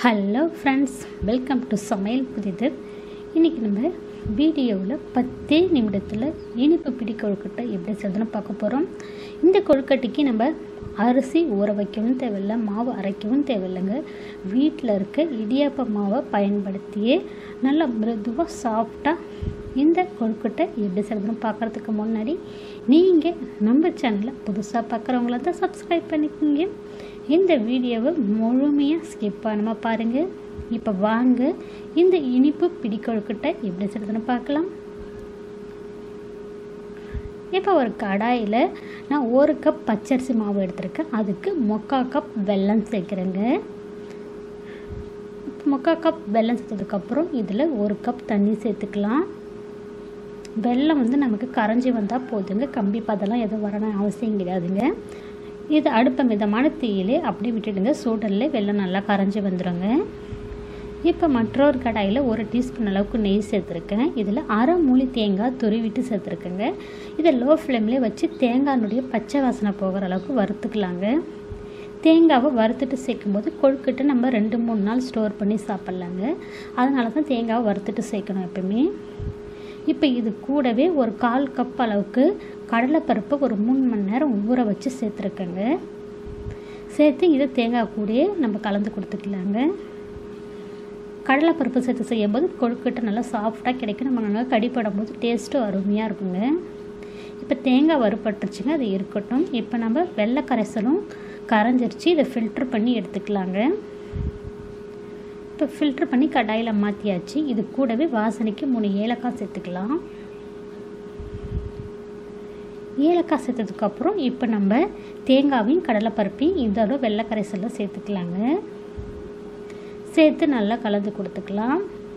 hello friends welcome to சமையல் புதிது இன்றைக்கி நம்ம வீடியோவில் பத்தே நிமிடத்தில் இனிப்பு பிடி கொழுக்கட்டை எப்படி செய்யறதுன்னு பார்க்க போகிறோம் இந்த கொழுக்கட்டைக்கு நம்ம அரிசி ஊற வைக்கவும் தேவையில்லை மாவு அரைக்கவும் தேவையில்லைங்க வீட்டில் இருக்க இடியாப்ப மாவை பயன்படுத்தியே நல்லா மிருதுவாக சாஃப்டாக இந்த கொழுக்கட்டை எப்படி செய்யறதுன்னு பார்க்குறதுக்கு முன்னாடி நீங்கள் நம்ம சேனலை புதுசாக பார்க்குறவங்கள தான் சப்ஸ்கிரைப் பண்ணிக்கோங்க இந்த வீடியோவை முழுமையாக ஸ்கிப் பண்ணாமல் பாருங்கள் இப்போ வாங்க இந்த இனிப்பு பிடிக்கொழுக்கட்டை எப்படி செய்யறதுன்னு பார்க்கலாம் இப்போ ஒரு கடாயில் நான் ஒரு கப் பச்சரிசி மாவு எடுத்திருக்கேன் அதுக்கு முக்கால் கப் வெல்லம் சேர்க்குறேங்க முக்கால் கப் வெல்லம் சேர்த்ததுக்கப்புறம் இதில் ஒரு கப் தண்ணி சேர்த்துக்கலாம் வெல்லம் வந்து நமக்கு கரைஞ்சி வந்தால் போதுங்க கம்பி பதெல்லாம் எதுவும் வரணும் அவசியம் கிடையாதுங்க இது அடுப்பை மிதமான தீயிலே அப்படியே விட்டுடுங்க சூடல்ல வெல்லம் நல்லா கரைஞ்சி வந்துடுங்க இப்போ மற்றொரு கடாயில் ஒரு டீஸ்பூன் அளவுக்கு நெய் சேர்த்துருக்கேன் இதில் அரை மூலி தேங்காய் துருவிட்டு சேர்த்துருக்கேங்க இதை லோ ஃப்ளேம்லேயே வச்சு தேங்காயினுடைய பச்சை வாசனை போகிற அளவுக்கு வறுத்துக்கலாங்க தேங்காவை வறுத்துட்டு சேர்க்கும்போது கொழுக்கட்டை நம்ம ரெண்டு மூணு நாள் ஸ்டோர் பண்ணி சாப்பிட்லாங்க அதனால தான் தேங்காவை வறுத்துட்டு சேர்க்கணும் எப்பவுமே இப்போ இது கூடவே ஒரு கால் கப் அளவுக்கு கடலைப்பருப்பை ஒரு மூணு மணி நேரம் ஊற வச்சு சேர்த்துருக்கேங்க சேர்த்து இதை தேங்காய் கூடயே நம்ம கலந்து கொடுத்துக்கலாங்க கடலைப்பருப்பு சேர்த்து செய்யும்போது கொழுக்கட்டை நல்லா சாஃப்டாக கிடைக்கும் நம்ம நல்லா கடிப்படும் போது டேஸ்ட்டும் அருமையாக இருக்குங்க இப்போ தேங்காய் வறுப்பட்டுருச்சுங்க அது இருக்கட்டும் இப்போ நம்ம வெள்ளை கரைசலும் கரைஞ்சிருச்சு இதை ஃபில்ட்ரு பண்ணி எடுத்துக்கலாங்க இப்போ ஃபில்ட்ரு பண்ணி கடாயில் மாற்றியாச்சு இது கூடவே வாசனைக்கு மூணு ஏலக்காய் சேர்த்துக்கலாம் ஏலக்காய் சேர்த்ததுக்கப்புறம் இப்போ நம்ம தேங்காவையும் கடலைப்பருப்பையும் இதோட வெள்ளை கரைசலில் சேர்த்துக்கலாங்க சேர்த்து நல்லா கலந்து கொடுத்துக்கலாம்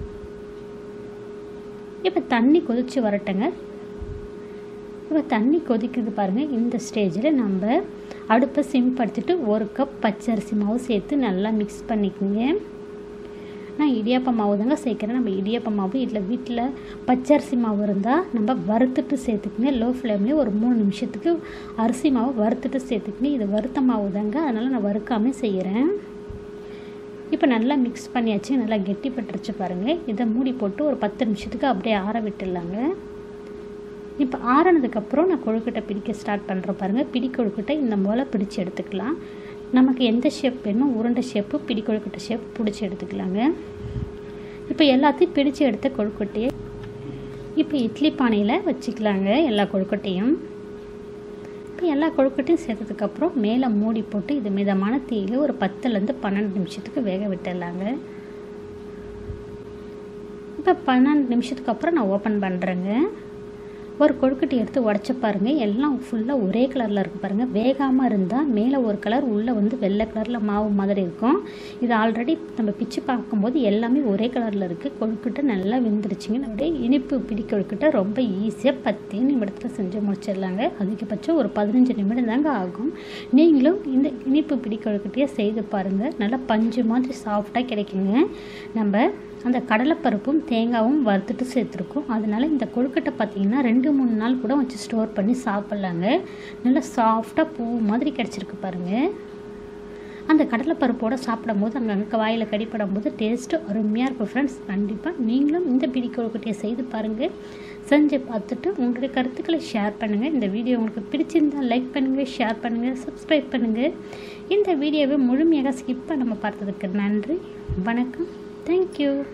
இப்போ தண்ணி கொதித்து வரட்டுங்க இப்போ தண்ணி கொதிக்குது பாருங்கள் இந்த ஸ்டேஜில் நம்ம அடுப்பை சிம் படுத்திட்டு ஒரு கப் பச்சரிசி மாவு சேர்த்து நல்லா மிக்ஸ் பண்ணிக்கோங்க நான் இடியாப்ப மாவு தாங்க சேர்க்குறேன் நம்ம இடியாப்ப மாவு இதில் வீட்டில் பச்சரிசி மாவு இருந்தால் நம்ம வறுத்துட்டு சேர்த்துக்குங்க லோ ஃப்ளேம்லேயே ஒரு மூணு நிமிஷத்துக்கு அரிசி மாவு வறுத்துட்டு சேர்த்துக்குங்க இது வறுத்த மாவு தாங்க அதனால் நான் வறுக்காமே செய்கிறேன் இப்போ நல்லா மிக்ஸ் பண்ணியாச்சு நல்லா கெட்டி பட்டுருச்சு பாருங்கள் இதை மூடி போட்டு ஒரு பத்து நிமிஷத்துக்கு அப்படியே ஆற விட்டுடலாங்க இப்போ ஆறினதுக்கப்புறம் நான் கொழுக்கட்டை பிடிக்க ஸ்டார்ட் பண்ணுறேன் பாருங்கள் பிடி கொழுக்கட்டை இந்த போல் பிடிச்சி எடுத்துக்கலாம் நமக்கு எந்த ஷேப் வேணுமோ உருண்டை ஷேப்பு பிடி கொழுக்கட்டை ஷேப் பிடிச்சி எடுத்துக்கலாங்க இப்போ எல்லாத்தையும் பிடிச்சி எடுத்த கொழுக்கட்டையை இப்போ இட்லி பானையில் வச்சுக்கலாங்க எல்லா கொழுக்கட்டையும் இப்போ எல்லா கொழுக்கட்டையும் சேர்த்ததுக்கப்புறம் மேலே மூடி போட்டு இது மிதமான தீயில் ஒரு பத்துலேருந்து பன்னெண்டு நிமிஷத்துக்கு வேக விட்டுடலாங்க இப்போ பன்னெண்டு நிமிஷத்துக்கு அப்புறம் நான் ஓப்பன் பண்ணுறேங்க ஒரு கொழுக்கட்டை எடுத்து உடச்சி பாருங்கள் எல்லாம் ஃபுல்லாக ஒரே கலரில் இருக்குது பாருங்கள் வேகாமல் இருந்தால் மேலே ஒரு கலர் உள்ளே வந்து வெள்ளை கலரில் மாவு மாதிரி இருக்கும் இது ஆல்ரெடி நம்ம பிச்சு பார்க்கும்போது எல்லாமே ஒரே கலரில் இருக்குது கொழுக்கட்டை நல்லா வெந்துருச்சுங்க நம்மளுடைய இனிப்பு பிடி கொழுக்கட்டை ரொம்ப ஈஸியாக பத்து நிமிடத்தில் செஞ்சு முடிச்சிடலாங்க அதிகபட்சம் ஒரு பதினஞ்சு நிமிடம் தாங்க ஆகும் நீங்களும் இந்த இனிப்பு பிடி கொழுக்கட்டையை செய்து பாருங்கள் நல்லா பஞ்சு மாதிரி சாஃப்டாக கிடைக்குங்க நம்ம அந்த கடலைப்பருப்பும் தேங்காவும் வறுத்துட்டு சேர்த்துருக்கோம் அதனால் இந்த கொழுக்கட்டை பார்த்திங்கன்னா ரெண்டு மூணு நாள் கூட வச்சு ஸ்டோர் பண்ணி சாப்பிட்லாங்க நல்லா சாஃப்டாக பூ மாதிரி கிடச்சிருக்கு பாருங்கள் அந்த கடலைப்பருப்போடு சாப்பிடும் போது அங்கங்கே வாயில் கடிப்படும் போது டேஸ்ட்டு அருமையாக இருக்கும் ஃப்ரெண்ட்ஸ் கண்டிப்பாக நீங்களும் இந்த பிடி கொழுக்கட்டையை செய்து பாருங்கள் செஞ்சு பார்த்துட்டு உங்களுடைய கருத்துக்களை ஷேர் பண்ணுங்கள் இந்த வீடியோ உங்களுக்கு பிடிச்சிருந்தால் லைக் பண்ணுங்கள் ஷேர் பண்ணுங்கள் சப்ஸ்கிரைப் பண்ணுங்கள் இந்த வீடியோவை முழுமையாக ஸ்கிப் பண்ணாமல் பார்த்ததுக்கு நன்றி வணக்கம் தேங்க்யூ